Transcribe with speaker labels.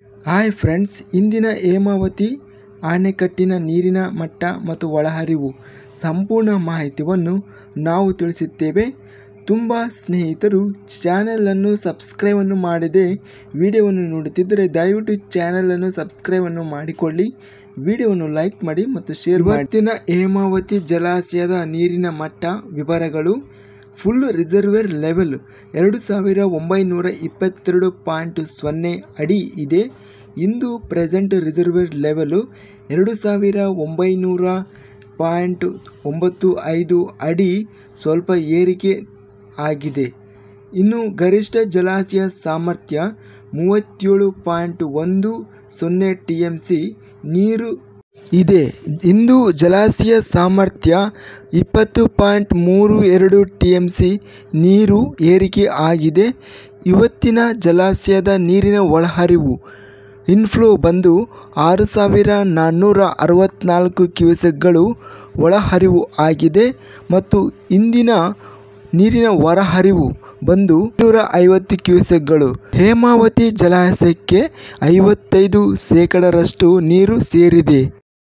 Speaker 1: hi friends ಇಂದಿನ ಹೇಮಾವತಿ ಅಣೆಕಟ್ಟಿನ ನೀರಿನ ಮಟ್ಟ ಮತ್ತು ಒಳಹರಿವು ಸಂಪೂರ್ಣ ಮಾಹಿತಿಯನ್ನು ನಾವು ತಿಳಿಸುತ್ತೇವೆ ತುಂಬ ಸ್ನೇಹಿತರು ಚಾನಲನ್ನು ಸಬ್ಸ್ಕ್ರೈಬನ್ನು ಮಾಡದೆ ವಿಡಿಯೋವನ್ನು ನೋಡುತ್ತಿದ್ದರೆ ದಯವಿಟ್ಟು ಚಾನಲನ್ನು ಸಬ್ಸ್ಕ್ರೈಬನ್ನು ಮಾಡಿಕೊಳ್ಳಿ ವಿಡಿಯೋವನ್ನು ಲೈಕ್ ಮಾಡಿ ಮತ್ತು ಶೇರ್ ಮಾಡಿ ಇವತ್ತಿನ ಹೇಮಾವತಿ ಜಲಾಶಯದ ನೀರಿನ ಮಟ್ಟ ವಿವರಗಳು ಫುಲ್ ರಿಸರ್ವೇರ್ ಲೆವೆಲ್ ಎರಡು ಸಾವಿರ ಒಂಬೈನೂರ ಇಪ್ಪತ್ತೆರಡು ಪಾಯಿಂಟ್ ಸೊನ್ನೆ ಅಡಿ ಇದೆ ಇಂದು ಪ್ರೆಸೆಂಟ್ ರಿಸರ್ವೇರ್ ಲೆವೆಲು ಎರಡು ಸಾವಿರ ಒಂಬೈನೂರ ಪಾಯಿಂಟ್ ಒಂಬತ್ತು ಐದು ಅಡಿ ಸ್ವಲ್ಪ ಏರಿಕೆ ಆಗಿದೆ ಇನ್ನು ಗರಿಷ್ಠ ಜಲಾಶಯ ಸಾಮರ್ಥ್ಯ ಮೂವತ್ತೇಳು ಪಾಯಿಂಟ್ ಒಂದು ಸೊನ್ನೆ ಟಿ ಎಮ್ ಸಿ ನೀರು ಇದೆ ಇಂದು ಜಲಾಶಯ ಸಾಮರ್ಥ್ಯ ಇಪ್ಪತ್ತು ಪಾಯಿಂಟ್ ಮೂರು ಎರಡು ಟಿ ಎಮ್ ಸಿ ನೀರು ಏರಿಕೆ ಆಗಿದೆ ಇವತ್ತಿನ ಜಲಾಶಯದ ನೀರಿನ ಒಳಹರಿವು ಇನ್ಫ್ಲೋ ಬಂದು ಆರು ಸಾವಿರ ನಾನ್ನೂರ ಅರವತ್ತ್ನಾಲ್ಕು ಕ್ಯೂಸೆಕ್ಗಳು ಒಳಹರಿವು ಆಗಿದೆ ಮತ್ತು ಇಂದಿನ ನೀರಿನ ಹೊರಹರಿವು ಬಂದು ನೂರ ಐವತ್ತು ಕ್ಯೂಸೆಕ್ಗಳು ಹೇಮಾವತಿ ಜಲಾಶಯಕ್ಕೆ ಐವತ್ತೈದು ಶೇಕಡರಷ್ಟು ನೀರು ಸೇರಿದೆ